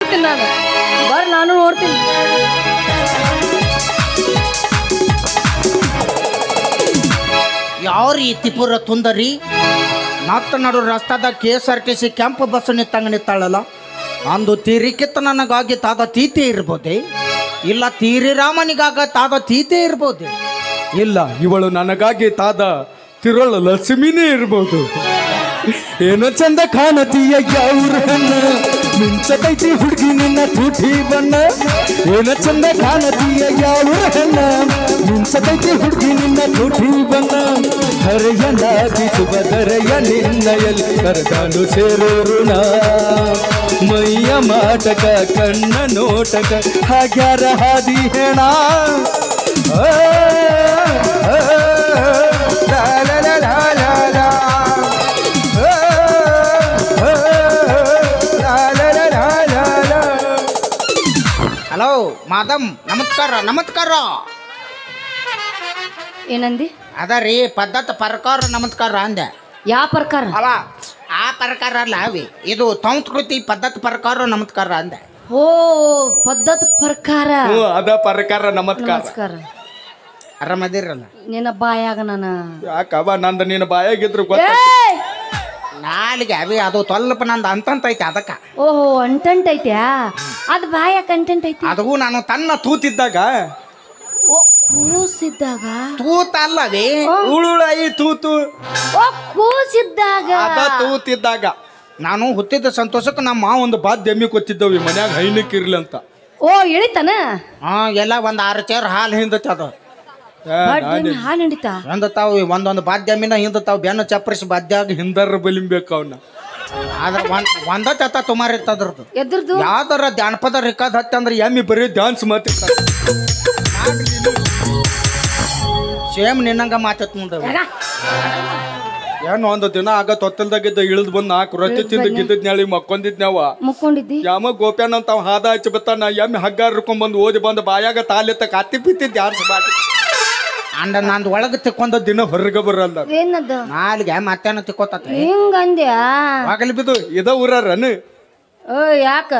ನೋಡ್ತೀನಿ ನಾನು ಬರ್ ನಾನು ನೋಡ್ತೀನಿ ಯಾವ ರೀತಿ ಪುರ ತುಂದರಿ ನತ್ತ ನಡು ರಸ್ತಾದ K S R T C ಕೆಂಪು ಬಸ್ ನಿತ್ತಂಗ ನಿತ್ತಾಳಲ್ಲ ಅಂದು ತೀರಿಕಿತ್ತ ನನಗಾಗಿ ತಾದ ತೀತೆ ಇರ್ಬೋದೆ ಇಲ್ಲ ತೀರಿ ರಾಮನಿಗಾಗ ತಾದ ತೀತೆ ಇರ್ಬೋದೆ ಇಲ್ಲ ಇವಳು ನನಗಾಗಿ ತಾದ ತಿರುಳ ಲಕ್ಷ್ಮಿನೇ ಇರ್ಬೋದು ಏನೋ ಚಂದ ಕಾಣತೀಯ ಯಾವ್ರ ಹಣ್ಣ ಮಿಂಚತೈತಿ ಹುಡುಗಿ ನಿನ್ನ ತುಟಿ ಬಣ್ಣ ಏನೋ ಚಂದ ಕಾಣತೀಯ ಯಾವ್ರ ಹಣ್ಣ ಮಿಂಚತೈತಿ ಹುಡುಗಿ ನಿನ್ನ ತುಟಿ ಬಣ್ಣ ಹರೆಯ ನಾದಿಸುವ ದರೆಯ ನಿನ್ನಯಲ್ಲಿ ಕರೆದಾನು ಸೇರೋರುಣ ಮೈಯ ಮಾಟಕ ಕಣ್ಣ ನೋಟಕ ಹಾಗ್ಯಾರ ಹಾದಿ ಹೆಣ ಆ, ಆ, ಲಾ, ಲಾ, ಲಾ, ಲಾ, ಲಾ, ಲಾ. ಆ, ಆ, ಲಾ, ಲಾ, ಲಾ, ಲಾ, ಲಾ, ಲಾ. ಹಲೋ ಮಾದಮ್ ನಮಸ್ಕಾರ ನಮಸ್ಕಾರ ಏನಂದಿ ಅದ ರೀ ಪದ್ಧತಿ ಪ್ರಕಾರ ನಮಸ್ಕಾರ ಅಂದೆ ಯಾವ ಪ್ರಕಾರ ಅಲ್ಲ ಆ ಪ್ರಕಾರ ಅಲ್ಲ ಅವಿ ಇದು ಸಂಸ್ಕೃತಿ ಪದ್ಧತಿ ಪ್ರಕಾರ ನಮಸ್ಕಾರ ಅಂದೆ ಓ ಪದ್ಧತಿ ಪ್ರಕಾರ ಹ್ಞೂ ಅದ ಪ್ರಕಾರ ನಮಸ್ಕಾರ ನಮಸ್ಕಾರ ಆರಾಮದಿರಲ್ಲ ನಿನ್ನ ಬಾಯಾಗ ನಾನು ಯಾಕವ ನಂದು ನಿನ್ನ ಬಾಯಾಗಿದ್ರು ಗೊತ್ತ ಏಯ್! ನಾಲಿಗೆ ಅವಿ ಅದು ಸ್ವಲ್ಪ ನಂದು ಅಂತಂತ ಐತೆ ಅದಕ್ಕ ಓಹೋ ಅಂಟಂಟ್ ಐತ್ಯಾ ಅದು ಬಾಯಾಗ ಕಂಟೆಂಟ್ ಐತಿ ಅದು ನಾನು ತನ್ನ ತೂತಿದ್ದಾಗ ಓ ಕೂಸಿದ್ದಾಗ ತೂತ ಅಲ್ಲವೇ ಉಳುಳಾಯಿ ತೂತು ಓ ಕೂಸಿದ್ದಾಗ ಅದ ತೂತಿದ್ದಾಗ ನಾನು ಹುಟ್ಟಿದ ಸಂತೋಷಕ್ಕೆ ನಮ್ಮ ಮಾವ ಒಂದು ಬಾದ್ ಎಮ್ಮಿ ಕೊತ್ತಿದ್ದವಿ ಮನ್ಯಾಗ ಹೈನಕ್ ಇರ್ಲಿ ಅಂತ ಓ ಇಳಿತಾನ ಹಾ ಎಲ್ಲ ಒಂದ್ ಆರು ಚೇರ್ ಹಾಲು ಹಿಂದತ್ತೆ ಅದು ಏ, ನಾನೇ- ಹಾಲು ನಡೀತಾ ಹಿಂದತಾವ್ ಒಂದೊಂದು ಬಾದ್ಯಮಿನ ಹಿಂದತಾವ್ ಬೆನ್ನು ಚಪ್ಪರಿಸಿ ಬಾದ್ಯಾಗ ಹಿಂದರ ಬಲಿಂಬೇಕು ಅವನ್ನ ಆದ್ರ ಒಂದ್ ಒಂದ ಚತ ತುಮಾರ್ ಇರ್ತದ್ರದ್ದು ಎದ್ರದು ಯಾವ್ದಾರ ಜಾನಪದ ರಿಕಾದ್ ಹತ್ತಿ ಅಂದ್ರೆ ಎಮ್ಮಿ ಬರೀ ಡ್ಯಾನ್ಸ್ ಮಾತಿರ್ತಾರೆ ಸೇಮ್ ನಿನ್ನಂಗ ಮಾತತ್ ಮುಂದೆ ಏನು ಒಂದು ದಿನ ಆಗ ತೊತ್ತಲ್ದಾಗಿದ್ದ ಇಳಿದ್ ಬಂದ್ ನಾಲ್ಕು ರೊಟ್ಟಿ ತಿಂದು ಗಿದ್ದದ್ ನಾಳಿ ಮಕ್ಕೊಂದಿದ್ನ್ಯಾವ ಮುಕ್ಕೊಂಡಿದ್ದಿ ಯಾಮ ಗೋಪ್ಯಾನ್ ಅಂತ ಅವ ಹಾದ ಹಚ್ಚಿ ಬತ್ತಾನ ಎಮ್ಮಿ ಹಗ್ಗ ಹರ್ಕೊಂಡ್ ಬಂದು ಓದಿ ಬಂದು ಬಾಯಾಗ ತಾಲೆತ್ತ ಕತ್ತಿ ಬಿತ್ತಿದ್ ಯಾರು ಬಾಟಿ ಅಂಡ ನಂದು ಒಳಗೆ ತಿಕ್ಕೊಂಡ ದಿನ ಹೊರಗೆ ಬರಲ್ಲ ಏನದ ನಾಲ್ಗೆ ಮತ್ತೇನ ತಿಕ್ಕೋತತಿ ಹಿಂಗಂದ್ಯಾ ಆಗಲಿ ಬಿದ್ದು ಇದ ಊರನ್ ಓ ಯಾಕ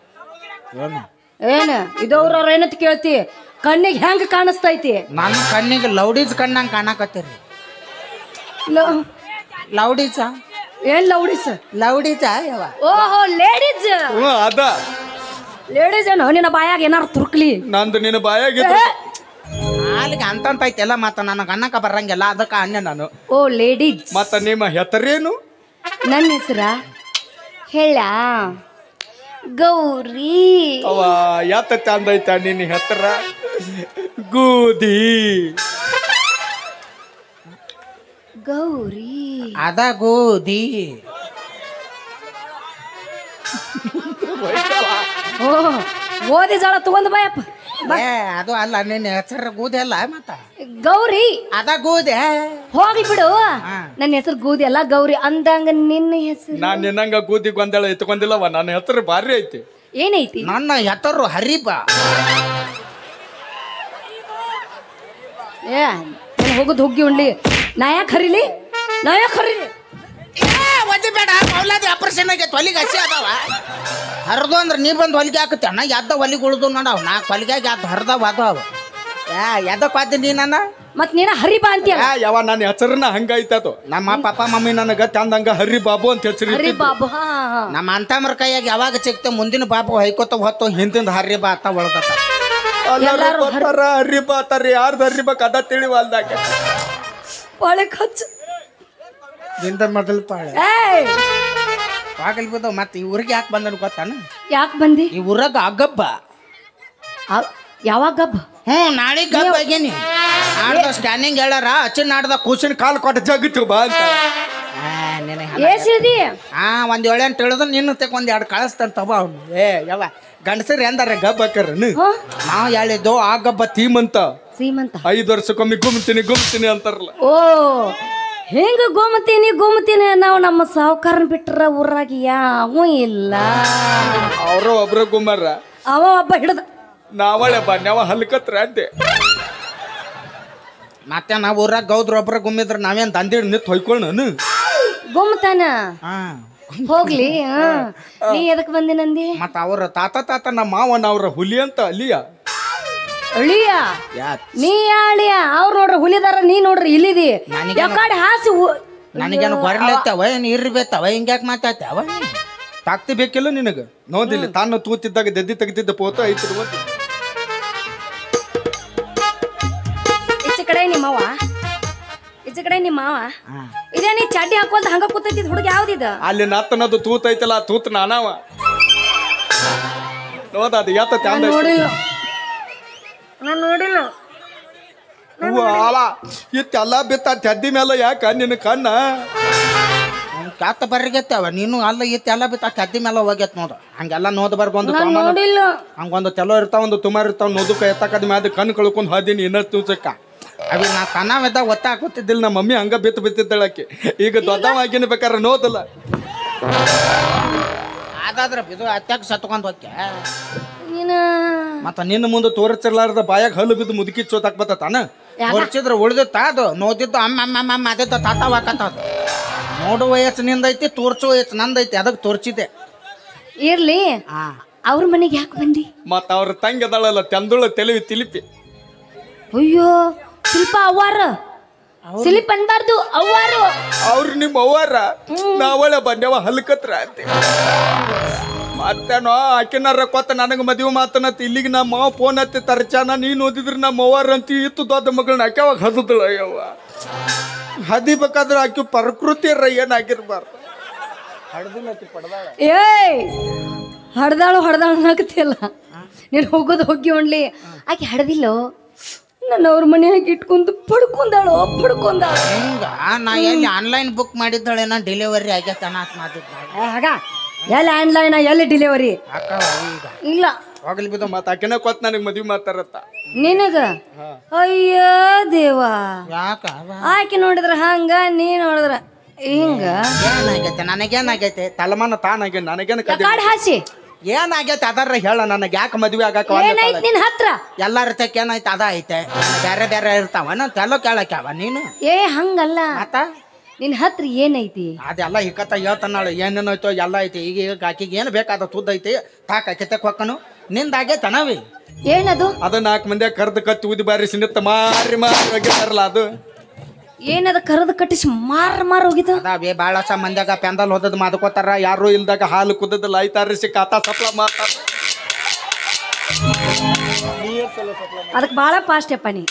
ಏನ ಇದವ್ರವ್ರ ಏನಂತ ಕೇಳ್ತಿ ಕಣ್ಣಿಗೆ ಹೆಂಗ ಕಾಣಿಸ್ತೈತಿ ನನ್ನ ಕಣ್ಣಿಗೆ ಲೌಡೀಸ್ ಕಣ್ಣಂಗೆ ಕಾಣಕತ್ತೀರಿ ಲ- ಲೌಡೀಸ ಏನ್ ಲೌಡಿಸ್ ಲೌಡೀಸ ಯಾವ ಓಹೋ ಲೇಡೀಸ್ ಹ್ಞೂ ಅದ ಲೇಡೀಸ್ ಏನೋ ನಿನ್ನ ಬಾಯಾಗ ಏನಾರು ತುರ್ಕ್ಲಿ ನಂದು ನಿನ್ನ ಬಾಯಾಗಿದ್ದು ನಾಲ್ಗೆ ಅಂತಂತ ಐತೆಲ್ಲ ಮತ್ತ ನನಗೆ ಅನ್ನಕ ಬರಂಗಿಲ್ಲ ಅದಕ್ಕೆ ಅನ್ನೆ ನಾನು ಓ ಲೇಡೀಸ್ ಮತ್ತ ನಿಮ್ಮ ಹೆತರೇನು ನನ್ನ ಹೆಸರ ಹೇಳ ಗೌರಿ ಅವ ಯಾತ ಚಂದ ಐತ ನಿನ್ನ ಹೆತರ ಗೂದಿ ಗೌರಿ ಅದ ಗೋಧಿ ಓ ಓದಿ ಜಾಳ ತಗೊಂಡ್ ಬಾಯಪ್ಪ ಏ ಅದು ಅಲ್ಲ ನಿನ್ನ ಹೆಸರು ಗೋಧಿ ಅಲ್ಲ ಮತ್ತ ಗೌರಿ ಅದ ಗೋಧಿ ಹೋಗ್ಲಿ ಬಿಡು ಹಾ. ನನ್ನ ಹೆಸರು ಗೂದಿ ಅಲ್ಲ ಗೌರಿ ಅಂದಂಗ ನಿನ್ನ ಹೆಸರು ನಾನ್ ನಿನ್ನಂಗ ಗೂದಿ ಗೊಂದಳ ಎತ್ಕೊಂಡಿಲ್ಲವ ನನ್ನ ಹೆಸರು ಭಾರಿ ಐತಿ ಏನೈತಿ ನನ್ನ ಹೆತರು ಹರಿಬ ಏ ನಾನು ಹೋಗುದು ಹುಗ್ಗಿ ಉಣ್ಲಿ ನಾ ಯಾಕೆ ಹರಿಲಿ ನಾ ಯಾಕೆ ಹರಿಲಿ ಒದ್ದಿ ಬೇಡ ಮೌಲಾದಿ ಆಪರೇಷನ್ ಆಗೈತೆ ಹೊಲಿಗೆ ಹಸಿ ಅದಾವ ಹರಿದು ಅಂದ್ರೆ ನೀ ಬಂದು ಹೊಲಿಗೆ ಹಾಕತ್ತೆ ಅಣ್ಣ ಎದ್ದ ಹೊಲಿಗೆ ಉಳ್ದು ನೋಡವ್ ನಾಲ್ಕು ಹೊಲಿಗೆ ಯಾವ್ದು ಹರಿದವ ಅದಾವ ಏ ಎದಕ್ಕೆ ವಾದ್ಯ ನೀ ನನ್ನ ಮತ್ ನೀನ ಹರಿಬಾ ಅಂತೀಯ ಯಾ ಯಾವ ನನ್ನ ಹೆಸರನ್ನ ಹಂಗೈತದು ನಮ್ಮ ಪಾಪ ಮಮ್ಮಿ ನನಗ ಚಂದಂಗ ಹರಿ ಬಾಬು ಅಂತ ಹೆಸರು ಹರಿ ಬಾಬು ಹಾ ಹಾ, ಹಾ ನಮ್ಮ ಅಂತಮ್ರ ಕೈಯಾಗ ಯಾವಾಗ ಸಿಗ್ತೆ ಮುಂದಿನ ಬಾಬು ಹೈಕೋತ ಹೊತ್ತು ಹಿಂದಿಂದ ಹರಿ ಬಾ ಅತ್ತ ಒಳಗತ್ತ ಎಲ್ಲಾರು ಬರ್ತಾರ ಹರಿ ಬಾತಾರ ಯಾರ್ದು ಹರಿ ಬಾ ಕದ ತಿಳಿವಲ್ದಾಗ ಒಳಗ್ ಹಚ್ಚು ನಿಂದ ಮೊದಲು ಪಾಳೆ ಏಯ್ ಆಗಲ್ ಬಿದ್ದು ಮತ್ತೆ ಈ ಊರಿಗೆ ಯಾಕೆ ಬಂದನು ಗೊತ್ತಾನ ಯಾಕೆ ಬಂದಿ ಈ ಊರಾಗ ಅಗಬ್ಬ ಆ- ಯಾವಾಗ ಗಬ್ಬ ಹ್ಞೂ ನಾಳೆ ಗಬ್ಬ ಆಗೇನಿ ನಾಡ್ದ ಸ್ಕ್ಯಾನಿಂಗ್ ಹೇಳ್ಯಾರ ಅಚ್ಚಿ ನಾಡ್ದ ಕೂಸಿನ ಕಾಲು ಕೊಟ್ಟ ಜಗತ್ತು ಬಾ ಅಂತ ಆ, ನಿನಗೆ ಏಸಿದಿ ಹಾ ಒಂದ್ ಏಳು ಎಂಟು ಹೇಳಿದ್ರೆ ನಿನ್ನ ತೆಕ್ ಒಂದ್ ಎರಡು ಕಳಿಸ್ತಾನೆ ತಬ ಅವ್ನು ಏ ಯಾವ ಗಂಡಸರು ಎಂದಾರ ಗಬ್ಬ ಹಾಕರನು ಹಾ ನಾವು ಹೇಳಿದ್ದು ಆ ಗಬ್ಬ ತೀಮಂತ ಸೀಮಂತ ಐದು ವರ್ಷಕ್ಕೊಮ್ಮೆ ಗುಮ್ತೀನಿ ಗುಮ್ತೀನಿ ಅಂತಾರಲ್ಲ ಓ ಹೆಂಗ ಗೋಮತೀನಿ ಗೋಮತೀನಿ ನಾವು ನಮ್ಮ ಸಾವುಕಾರನ್ ಬಿಟ್ರ ಊರಾಗ ಯಾವ ಇಲ್ಲ ಅವರು ಒಬ್ರ ಗುಮ್ಮರ ಅವ ಒಬ್ಬ ಹಿಡ್ದ ನಾವಳೆ ಬಾ ನಾವ ಹಲ್ಕತ್ರ ಅಂತೆ ಮತ್ತೆ ನಾವು ಊರಾಗ ಗೌದ್ರ ಒಬ್ರ ಗುಮ್ಮಿದ್ರ ನಾವೇನ್ ದಂದಿಡ್ ನಿಂತು ಹೊಯ್ಕೊಳ್ಳೋನು ಗೋಮತಾನ ಹಾ ಹೋಗ್ಲಿ ಹಾ ನೀ ಎದಕ್ ಬಂದಿ ನಂದಿ ಮತ್ತ ಅವ್ರ ತಾತ ತಾತ ನಮ್ಮ ಮಾವನ ಅವ್ರ ಹುಲಿ ಅಂತ ಅಲ್ಲಿಯ ಅಳಿಯ ಯಾ ನೀ ಅಳಿಯ ಅವ್ರು ನೋಡ್ರಿ ಹುಲಿದಾರ ನೀ ನೋಡ್ರಿ ಇಲ್ಲಿದಿ ನನಗೇನು- ಯಾಕಡೆ ಹಾಸಿ ಉ- ನನಗೇನು ಗೊರಲೆತ್ತವ ಏನು ಇರ್ಬೇತವ ಹಿಂಗ್ಯಾಕೆ ಮಾತಾಡ್ತಾವ ತಾಕ್ತಿ ಬೇಕಿಲ್ಲ ನಿನಗ ನೋದಿಲ್ಲ ತಾನು ತೂತಿದ್ದಾಗ ದದ್ದಿ ತೆಗಿತಿದ್ದ ಪೋತ ಐತಿ ಗೊತ್ತಿ ಈಚೆ ಕಡೆ ನಿಮ್ಮವ್ವ ಈಚೆ ಕಡೆ ನಿಮ್ಮ ಮಾವ ಇದೇ ನೀ ಚಡ್ಡಿ ಹಾಕೋಲ್ದ ಹಂಗ ಕೂತೈತಿ ಹುಡುಗ ಯಾವ್ದಿದ ಅಲ್ಲಿ ನತ್ತನದು ತೂತ್ ಐತಲ್ಲ ಆ ತೂತ್ ನಾನವ ನೋದ ಅದು ಯಾತ ತ್ಯಾಂದ ನೋಡಿಲ್ಲ ನಾನ್ ನೋಡಿಲ್ಲ ಅಲ್ಲ ಇತ್ತೆಲ್ಲ ಬಿತ್ತ ತೆದ್ದಿ ಮೇಲೆ ಯಾಕ ನಿನ್ನ ಕಣ್ಣ ಕ್ಯಾತ ಬರ್ರಿಗೆತ್ತವ ನೀನು ಅಲ್ಲ ಇತ್ತು ಎಲ್ಲ ಬಿತ್ತ ಕದ್ದಿ ಮೇಲೆ ಹೋಗ್ಯತ್ ನೋಡು ಹಂಗೆಲ್ಲ ನೋದ್ ಬರ್ಬಂದು ನಾನ್ ನೋಡಿಲ್ಲ ಹಂಗೊಂದು ತೆಲೋ ಇರ್ತಾವ ಒಂದು ತುಮಾರ್ ಇರ್ತಾವ ನೋದಕ್ಕ ಎತ್ತಕದ ಮ್ಯಾದ ಕಣ್ಣು ಕಳ್ಕೊಂಡು ಹಾದೀನಿ ಇನ್ನ ತೂಚಕ್ಕ ಅವಿ ನಾ ತನವೆದ ಒತ್ತ ಗೊತ್ತಿದ್ದಿಲ್ಲ ನಮ್ಮ ಮಮ್ಮಿ ಹಂಗ ಬಿತ್ತು ಬಿತ್ತಿದ್ದಳಕ್ಕೆ ಈಗ ದೊಡ್ಡವಾಗಿನ ಬೇಕಾದ್ರೆ ನೋದಲ್ಲ ಅದಾದ್ರ ಬಿದು ಅತ್ಯಾಕ ಸತ್ಕೊಂಡ್ ಹೋಗ್ಯ ನೀನ ಮತ್ತ ನಿನ್ನ ಮುಂದೆ ತೋರಿಸಿರ್ಲಾರ್ದ ಬಾಯಾಗ ಹಲ್ಲು ಬಿದ್ದು ಮುದುಕಿ ಚೋತಾಕ್ ಬತ್ತಾನ ತೋರ್ಸಿದ್ರ ಉಳ್ದಿತ್ತ ಅದು ನೋದಿದ್ದು ಅಮ್ಮ ಅಮ್ಮ ಅಮ್ಮ ಅಮ್ಮ ಅದಿದ್ದ ತಾತ ವಾಕತ್ತ ಅದು ನೋಡುವ ವಯಸ್ಸು ನಿಂದೈತಿ ತೋರ್ಸುವ ವಯಸ್ಸು ನಂದೈತಿ ಅದಕ್ಕೆ ತೋರ್ಸಿದೆ ಇರ್ಲಿ ಆ ಅವ್ರ ಮನೆಗೆ ಯಾಕೆ ಬಂದಿ ಮತ್ತ ಅವ್ರ ತಂಗಿ ಅದಾಳಲ್ಲ ತೆಂದುಳ ತೆಲಿವಿ ತಿಲಿಪಿ ಅಯ್ಯೋ ಶಿಲ್ಪ ಅವ್ವಾರ ಸಿಲಿಪ್ ಅನ್ಬಾರ್ದು ಅವ್ವಾರು ಅವ್ರು ನಿಮ್ಮ ಅವ್ವಾರ ನಾವಳೆ ಬಂದೇವ ಹಲ್ಕತ್ರ ಅಂತ ಮತ್ತೇನೋ ಆಕಿನಾರ ಕೊತ್ತ ನನಗೆ ಮದುವೆ ಮಾತನತ್ ಇಲ್ಲಿಗೆ ನಮ್ಮ ಮಾವ ಫೋನ್ ಹತ್ತಿ ತರ್ಚಾನ ನೀನು ಓದಿದ್ರೆ ನಮ್ಮ ಅವ್ವಾರ ಅಂತ ಇತ್ತು ದೊಡ್ಡ ಮಗಳನ್ನ ಆಕೆ ಅವಾಗ ಹದದಳ ಅಯ್ಯವ್ವ ಹದಿಬೇಕಾದ್ರೆ ಆಕೆ ಪ್ರಕೃತಿ ಏನಾಗಿರ್ಬಾರ್ದು ಹಡ್ದಿಲ್ಲ ಆಕಿ ಪಡ್ದಾಳ ಏಯ್ ಹಡ್ದಾಳು ಹಡ್ದಾಳು ಅನ್ನಕತ್ತಿಯಲ್ಲ ನೀನು ಹೋಗೋದು ಹೋಗಿ ಒಣ್ಲಿ ಆಕೆ ಹಡ್ದಿಲ್ಲೋ ನನ್ನ ಅವ್ರ ಮನೆಯಾಗ ಇಟ್ಕೊಂಡು ಪಡ್ಕೊಂಡಾಳು ಪಡ್ಕೊಂಡಾಳು ಹಿಂಗ ನಾ ಎಲ್ಲಿ ಆನ್ಲೈನ್ ಬುಕ್ ಮಾಡಿದ್ದಳೇನ ಡೆಲಿವರಿ ಆಗೈತನ ಅಂತ ಮಾತಿದ್ದ ಆಗ ಎಲ್ಲಿ ಆನ್ಲೈನ್ ಎಲ್ಲಿ ಡೆಲಿವರಿ ಅಕ್ಕ ಈಗ ಇಲ್ಲ ಹೋಗ್ಲಿ ಬಿದ್ದು ಮತ್ತೆ ಆಕೆನ ಕೊತ್ ನನಗೆ ಮದುವೆ ಮಾತಾರತ್ತ ನಿನಗ ಅಯ್ಯ ದೇವಾ ಯಾಕ ಆಕೆ ನೋಡಿದ್ರ ಹಂಗ ನೀ ನೋಡಿದ್ರ ಹಿಂಗ ಏನಾಗೈತೆ ನನಗೇನಾಗೈತೆ ತಲಮಾನ ತಾನಾಗೆ ನನಗೇನು ಕದಿ ಕಾಡ್ ಹಾಸಿ ಏನಾಗೈತೆ ಅದರ ಹೇಳ ನನಗೆ ಯಾಕೆ ಮದ್ವೆ ಆಗಾಕ ಏನಾಯ್ತು ನಿನ್ ಹತ್ರ ಎಲ್ಲಾರ ತಕ್ಕ ಏನಾಯ್ತು ಅದ ಐತೆ ಬೇರೆ ಬೇರೆ ಇರ್ತಾವ ನಾ ತೆಲೋ ಕೇಳಕ್ಯಾವ ನೀನು ಏ ಹಂಗಲ್ಲ ಆತ ನಿನ್ ಹತ್ರ ಏನೈತಿ ಅದೆಲ್ಲ ಹಿಕ್ಕತ್ತ ಹೇಳ್ತಾನಾಳು ಏನೇನೈತೋ ಎಲ್ಲ ಐತಿ ಈಗ ಈಗ ಆಕಿಗೆ ಏನು ಬೇಕಾದ ತುದ್ದ ಐತಿ ತಾಕ ಕಿತ್ತಕ್ ಹೊಕ್ಕನು ನಿಂದ ಆಗೈತೆ ನವಿ ಏನದು ಅದು ನಾಲ್ಕು ಮಂದಿ ಕರ್ದು ಕತ್ತಿ ಊದಿ ಬಾರಿ ಸಿನಿತ್ತ ಮಾರಿ ಮಾರಿ ಹೋಗಿರ್ತಾರಲ್ಲ ಅದು ಏನದ ಕರೆದು ಕಟ್ಟಿಸಿ ಮಾರ್ ಮಾರ್ ಹೋಗಿತ್ತು ಅದಾವೆ ಭಾಳಸ ಮಂದ್ಯಾಗ ಪೆಂದಲ್ ಹೋದದ್ ಮಾದ್ಕೋತಾರ ಯಾರು ಇಲ್ದಾಗ ಹಾಲು ಕುದ್ದದ ಲೈತಾರಿಸಿ ಕಾತಾ ಸಪ್ಲ ಮಾತಾಡ ಅದಕ್ಕೆ ಭಾಳ ಫಾಸ್ಟ್ ಅಪ್ಪ ನೀ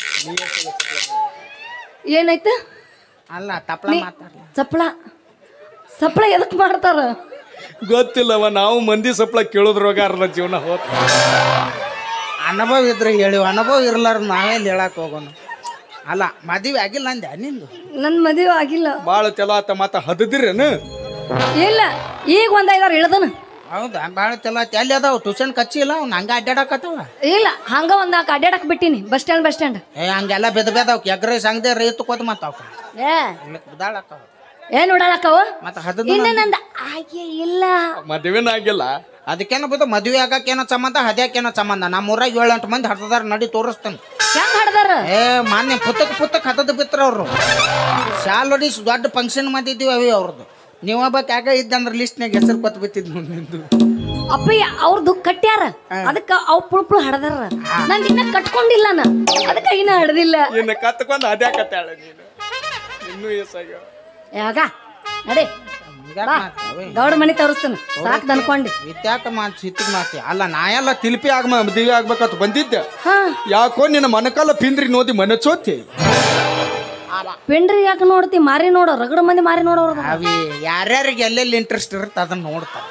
ಏನಾಯ್ತು ಅಲ್ಲ ತಪ್ಪಲ ಮಾತಾಡ್ಲ ಸಪ್ಳ ಸಪ್ಳ ಎದಕ್ ಮಾಡ್ತಾರ ಗೊತ್ತಿಲ್ಲವ ನಾವು ಮಂದಿ ಸಪ್ಲ ಕೇಳೋದ್ರೊಳಗ ಅರ್ಧ ಜೀವನ ಹೋತ ಅನುಭವ ಇದ್ರೆ ಹೇಳಿವ ಅನುಭವ ಇರ್ಲಾರ ನಾವೆಲ್ಲಿ ಹೇಳಕ್ ಹೋಗೋಣ ಅಲ್ಲ ಮದುವೆ ಆಗಿಲ್ಲ ಅಂದೆ ನಿಂದು ನನ್ ಮದುವೆ ಆಗಿಲ್ಲ ಭಾಳ ಚಲೋ ಆತ ಮಾತ ಹದದಿರೇನು ಇಲ್ಲ ಈಗ ಒಂದ್ ಐದಾರು ಇಳ್ದನ ಹೌದಾ ಭಾಳ ಚಲೋ ಆಯ್ತು ಎಲ್ಲಿ ಅದಾವ ಟ್ಯೂಷನ್ ಕಚ್ಚಿ ಇಲ್ಲ ಅವ್ನು ಹಂಗ ಅಡ್ಡಾಡಕತ್ತಾವ ಇಲ್ಲ ಹಂಗ ಒಂದ್ ನಾಲ್ಕು ಅಡ್ಡಾಡಕ್ ಬಿಟ್ಟಿನಿ ಬಸ್ ಸ್ಟ್ಯಾಂಡ್ ಬಸ್ ಸ್ಟ್ಯಾಂಡ್ ಏ ಹಂಗೆಲ್ಲ ಬೆದ ಬೆದವ್ ಎಗ್ರೆ ಸಂಗದೆ ರೈತ ಕೋತ ಮತ್ತ ಅವ ಏ ಬಿದ್ದಾಳಕ್ಕವ ಏನ್ ನೋಡಾಳಕ್ಕವ ಮತ್ತೆ ಹದದ ಇನ್ನ ನಂದ ಆಗೆ ಇಲ್ಲ ಮದುವೆನ ಆಗಿಲ್ಲ ಅದಕ್ಕೇನು ಬಿದ್ದು ಮದುವೆ ಆಗಕ್ಕೇನೋ ಸಂಬಂಧ ಹದ್ಯಾಕೇನೋ ಸಂಬಂಧ ನಮ್ಮ ಊರಾಗ ಏಳು ಎಂಟು ಮಂದಿ ಹಡ್ದಾರ ನಡಿ ತೋರಿಸ್ತೇನೆ ಹೆಂಗ್ ಹಡ್ದಾರ ಏ ಮಾನ್ಯ ಪುಸ್ತಕ ಪುಸ್ತಕ ಹತ್ತದ ಬಿತ್ರ ಅವರು ಶಾಲ್ ಹೊಡಿಸ್ ದೊಡ್ಡ ಫಂಕ್ಷನ್ ಮಾಡಿದ್ದೀವಿ ಅವಿ ಅವ್ರದ್ದು ನೀವು ಒಬ್ಬಕ್ಕೆ ಯಾಕ ಇದ್ದಂದ್ರೆ ಲಿಸ್ಟ್ನಾಗ ಹೆಸರು ಕೊತ್ತು ಬಿತ್ತಿದ್ ನಿಂದು ಅಪ್ಪಯ್ಯ ಅವ್ರದ್ದು ಕಟ್ಟ್ಯಾರ ಅದಕ್ಕ ಅವ್ ಪುಳ್ ಪುಳ್ ಹಡ್ದಾರ ನಂದ್ ಇನ್ನ ಕಟ್ಕೊಂಡಿಲ್ಲ ನಾ ಅದಕ್ಕ ಇನ್ನ ಹಡ್ದಿಲ್ಲ ಇನ್ನು ಕತ್ಕೊಂಡು ಅದ್ಯಾಕತ್ತಾಳ ನೀನು ಇನ್ನೂ ಎಷ್ಟಾಗ್ಯಾವ ಯಾಗ ನಡಿ ಬಾ ದೌಡ ಮನಿ ತೋರಿಸ್ತಾನ ಸಾಕ್ ಅನ್ಕೊಂಡಿ ಇತ್ಯಾಕ ಮಾತು ಸಿತ್ತಿಗೆ ಮಾತಿ ಅಲ್ಲ ನಾ ಎಲ್ಲ ತಿಲ್ಪಿ ಆಗ ಮದುವೆ ಆಗ್ಬೇಕಂತ ಬಂದಿದ್ದೆ ಹಾ ಯಾಕೋ ನಿನ್ನ ಮನಕಾಲ ಪಿಂದ್ರಿ ನೋದಿ ಮನೆ ಚೋತಿ ಪೆಂಡ್ರಿ ಯಾಕೆ ನೋಡ್ತಿ ಮಾರಿ ನೋಡೋ ರಗಡ ಮಂದಿ ಮಾರಿ ನೋಡೋರ್ದ ಅವಿ ಯಾರ್ಯಾರಿಗೆ ಎಲ್ಲೆಲ್ಲಿ ಇಂಟ್ರೆಸ್ಟ್ ಇರುತ್ತೆ ಅದನ್ನ ನೋಡ್ತಾರೆ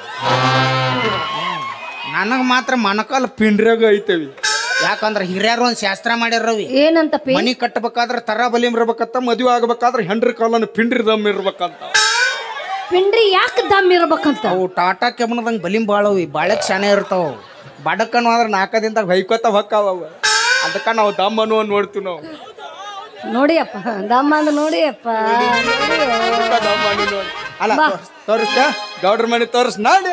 ನನಗೆ ಮಾತ್ರ ಮನಕಾಲ ಪಿಂಡ್ರಾಗ ಐತವಿ ಯಾಕಂದ್ರೆ ಹಿರಿಯರು ಒಂದು ಶಾಸ್ತ್ರ ಮಾಡ್ಯಾರವಿ ಏನಂತ ಪೇ ಮನಿ ಕಟ್ಟಬೇಕಾದ್ರೆ ತರ ಬಲಿಮ್ ಇರ್ಬೇಕಂತ ಮದುವೆ ಆಗ್ಬೇಕಾದ್ರೆ ಹೆಂಡ್ರಿ ಕಾಲನ ಪಿಂಡ್ರಿ ದಮ್ ಇರ್ಬೇಕಂತ ಪೆಂಡ್ರಿ ಯಾಕೆ ದಮ್ ಇರ್ಬೇಕಂತ ಅವು ಟಾಟಾ ಕೆಮ್ಮನದಂಗೆ ಬಲಿಂ ಬಾಳವಿ ಬಾಳಕ್ ಶಾನೆ ಇರ್ತಾವ ಬಡಕನು ಆದ್ರೆ ನಾಲ್ಕದಿಂದ ಹೊಯ್ಕೋತ ಹೊಕ್ಕಾವ ಅವ. ಅದಕ್ಕ ನಾವು ದಮ್ ಅನ್ನುವ ನೋಡ್ತೀವಿ ನಾವು ನೋಡಿ ಅಪ್ಪ ದಮ್ಮ ಅಂದ ನೋಡಿ ಅಪ್ಪ ಅದಕ್ಕ ದಮ್ ಅನ್ನಿ ನೋಡಿ ಅಲ್ಲ ತೋರಿಸ್ತ ಗೌಡ್ರ ಮನೆ ತೋರಿಸ್ ನಾಡಿ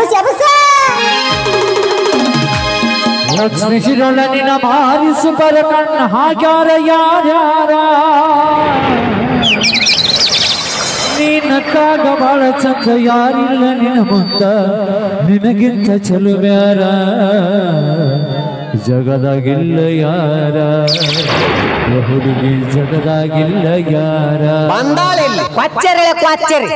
ಲಕ್ಷ್ಮಿ ಶಿರೊಳನಿನ ಬಾರಿಸು ಬರ ಕಣ್ಣ ಹಾಗ್ಯಾರ ಯಾರ್ಯಾರ ನೀನಕ್ಕಾಗ ಬಾಳ ಚಂದ ಯಾರಿಲ್ಲ ನಿನ ಮುಂದ ನಿನಗಿಂತ ಚಲುವ್ಯಾರ ಜಗದಾಗಿಲ್ಲ ಯಾರ ಓ ಹುಡುಗಿ ಜಗದಾಗಿಲ್ಲ ಯಾರ ಬಂದಾಳಿಲ್ಲ ಕ್ವಚ್ಚರೆ ಕ್ವಚ್ಚರೆ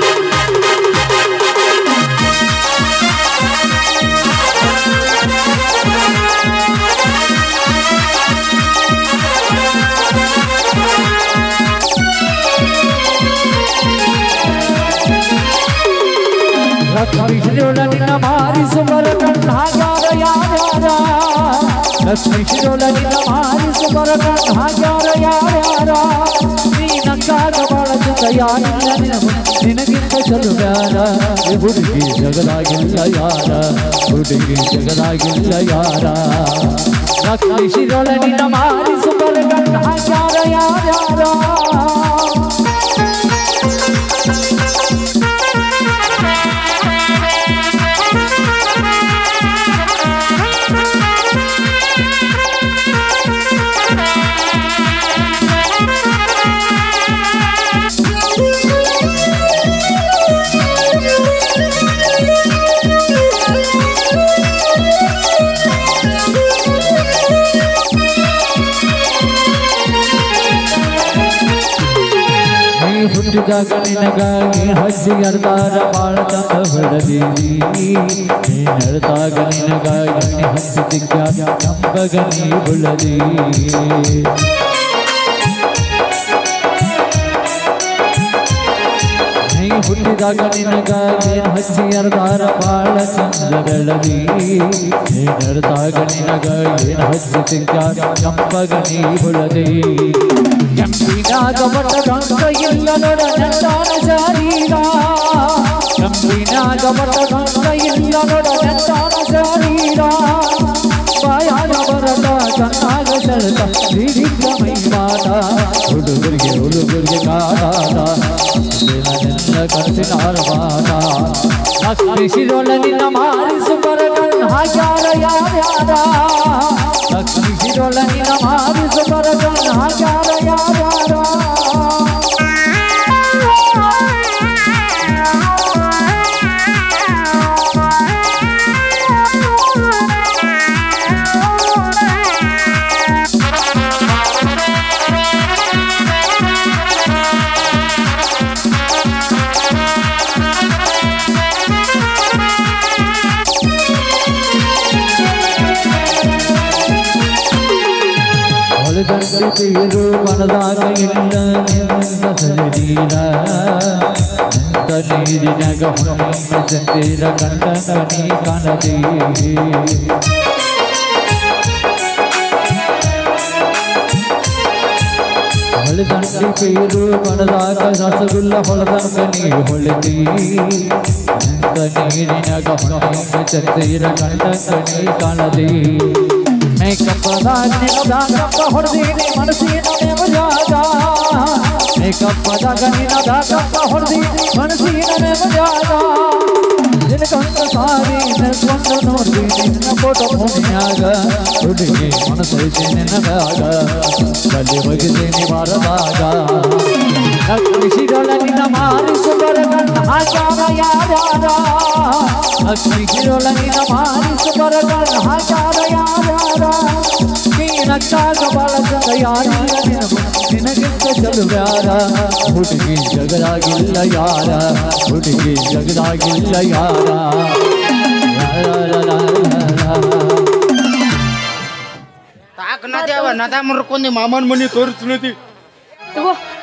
ಲಕ್ಷ್ಮೀಶ್ವರ ನಿನ್ನ ಮಾರಿಸು ಬರ ಕಣ್ಣಾಗ್ಯಾರ ಯಾರ್ಯಾರ ಲಕ್ಷ್ಮೀಶ್ವರ ನಿನ್ನ ಮಾರಿಸು ಬರ ಕಣ್ಣಾಗ್ಯಾರ ಯಾರ್ಯಾರ ನೀನಕ್ಕಾಗ ಬಾಳ ಚಂದ ಯಾರಿಲ್ಲ ನಿನ ಮುಂದೆ ನಿನಗಿಂತ ಚಲುವ್ಯಾರ ಈ ಹುಡುಗಿ ಜಗದಾಗಿಲ್ಲ ಯಾರ ಹುಡುಗಿ ಜಗದಾಗಿಲ್ಲ ಯಾರ ಲಕ್ಷ್ಮೀಶ್ವರ ನಿನ್ನ ಮಾರಿಸು ಬರ ಕಣ್ಣಾಗ್ಯಾರ ಯಾರ್ಯಾರ ನೀ ಹುಟ್ಟಿದಾಗ ನಿನಗಾಗಿ ಹಜ್ಜಿ ಅರ್ದಾರ ಬಾಳ ಚಂದ ಹೊಡೆದೀರಿ ನೀ ನಡೆದಾಗ ನಿನಗಾಗಿ ನೀ ಹಚ್ಚಿ ದಿಗ್ಗಾಗ ನಂಬಗ ನೀ ಉಳದಿ ನೀ ಹುಟ್ಟಿದಾಗ ನಿನಗಾಗಿ ಹಚ್ಚಿ ಅರ್ದಾರ ಬಾಳ ಚಂದ ಬೆಳದಿ ನೀ ನಡೆದಾಗ ನಿನಗಾಗಿ ಹಚ್ಚಿ ದಿಗ್ಗಾಗ ನಂಬಗ ನೀ ಉಳದಿ ಕೆಂಪಿನಾಗ ಬಟ್ಟ ಗಂಗ ಇಲ್ಲ ನೋಡ ನೆಂದಾನ ಶರೀರ ಕೆಂಪಿನಾಗ ಬಟ್ಟ ಗಂಗ ಇಲ್ಲ ನೋಡ ನೆಂದಾನ ಶರೀರ ಬಾಯಾಗ ಬರಟ ಕಣ್ಣಾಗ ಸೆಳೆತ ಹಿಡಿದ ಮೈ ಮಾಟ ಹುಡುಗರಿಗೆ ಹುಡುಗರಿಗೆ ಕಾಡಾಟ ನಿನ್ನ ಕನಸಿನ ಅರವಾಟ ಲಕ್ಷ್ಮಿಸಿದೊಳ ನಿನ್ನ ಮಾರಿಸು ಬರ ಕಣ್ಣು ಹಾಕ್ಯಾರ ಯಾರ್ಯಾರ ಲಕ್ಷ್ಮಿಸಿದೊಳ ನಿನ್ನ ಮಾರಿಸು ಬರ ಕಣ್ಣು ಹಾಕ್ಯಾರ ಯಾರ್ಯಾರ ಹೊಳೆದಂತೆ ತೀರು ಮನದಾಗ ಇಲ್ಲ ನಿನ್ನ ಸರಿದೀರ ನಿಂತ ನೀರಿನಾಗ ಹೊನ್ನ ಚಂದಿರ ಕಂಡನ ನೀ ಕಾಣದಿ ಹೊಳೆದಂತೆ ತೀರು ಮನದಾಗ ರಸಗುಲ್ಲ ಹೊಳದಂಗ ನೀ ಹೊಳೆದಿ ನಿಂತ ನೀರಿನಾಗ ಹೊನ್ನ ಚಂದಿರ ಕಂಡನ ನೀ ಕಾಣದಿ ಮೇಕಪ್ ನಿನದಾಗ ಹೊಡೆದೀನಿ ಮನಸ್ಸಿನ ನೆಮಜಾಗ ಮೇಕಪ್ ನಿನದಾಗ ಹೊಡೆದೀನಿ ಮನಸ್ಸಿನ ನೆಮಜಾಗ ನಿನಗಂತ ಸಾರಿ ನೆನೆಸ್ಕೊಂಡು ನೋಡ್ತೀನಿ ನಿನ್ನ ಫೋಟೋ ಫೋನಿಯಾಗ ಹುಡುಗಿ ಮನಸ್ಸೈತಿ ನಿನಗಾಗ ಬಲ್ಲಿ ಬಗಿದೀನಿ ಬಾರದಾಗ ಲಕ್ಷ್ಮಿಸಿದೊಳ ನಿನ್ನ ಮಾರಿಸು ಬರಗಣ್ಣ ಹಾಕ್ಯಾರ ಯಾರ್ಯಾರ ಲಕ್ಷ್ಮಿಸಿದೊಳ ನಿನ್ನ ಮಾರಿಸು ಬರಗಣ್ಣ ಹಾಕ್ಯಾರ ಯಾರ್ಯಾರ ನೀನಕ್ಕಾಗ ಬಾಳ ಚಂದ ಯಾರಿಲ್ಲ ನಿನ ನಿನಗಿಂತ ಚಲುವ್ಯಾರ ಹುಡುಗಿ ಜಗದಾಗಿಲ್ಲ ಯಾರ ಹುಡುಗಿ ಜಗದಾಗಿಲ್ಲ ಯಾರ ತಾಕ ನದ್ಯಾವ ನದ ಮುರ್ಕೊಂಡಿ ಮಾಮನ ಮನಿ ತೋರಿಸ್ ನದಿ ತಗೋ